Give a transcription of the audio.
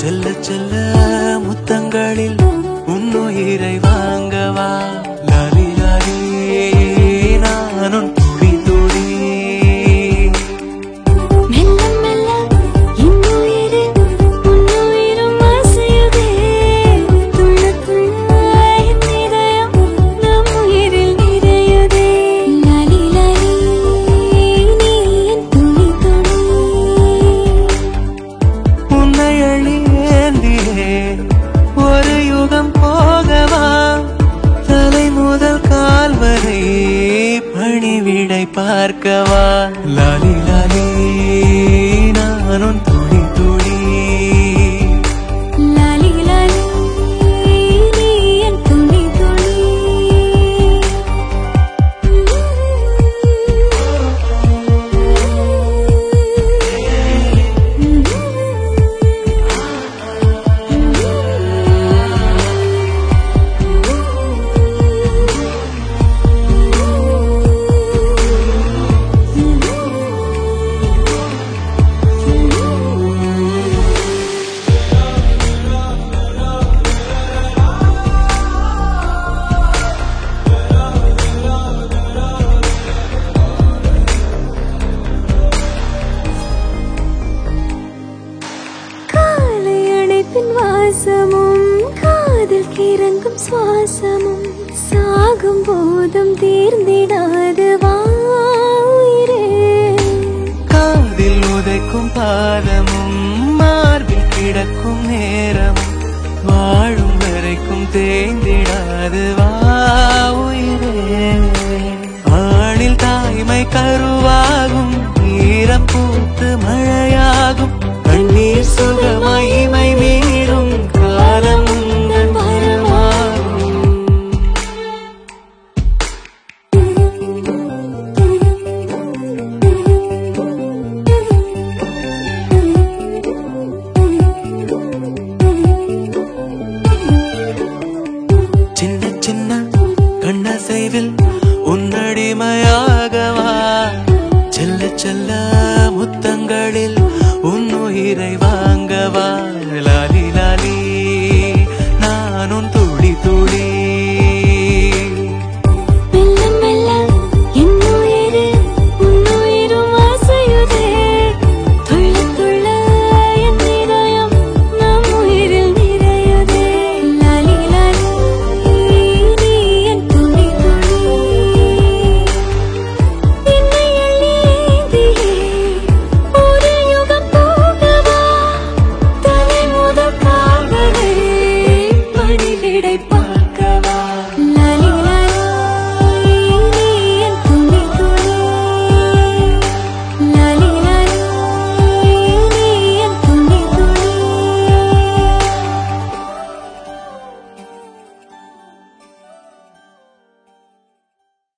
செல்ல செல்ல முத்தங்களில் உன்னுயிரை வாங்கவா லாலி லாலி நானும் துளி துளி மெல்ல மெல்ல இன்னுயிரு உன்னுயிரும் அசையுதே துள்ள துள்ள என் இதயம் நம் உயிரில் நிறையுதே லாலி லாலி நீ என் துளி துளி உன்னை அழியேந்தியே ஒரு யுகம் போகவா தலை முதல் கால் வரை பணிவிடை பார்க்கவா லாலி லாலி நானும் துளி துளி லாலி லாலி நீ என் துளி துளி காலை அணைப்பின் வாசமும் காதில் கிறங்கும் சுவாசமும் சாகும் போதும் தீர்ந்திடாது வாயிரே காதில் உதைக்கும் பாதமும் மார்பில் கிடக்கும் நேரமும் வாழும் வரைக்கும் தேய்ந்திடாது வா உயிரே ஆணில் தாய்மை கருவாகும் ஈரப்பூத்து மழை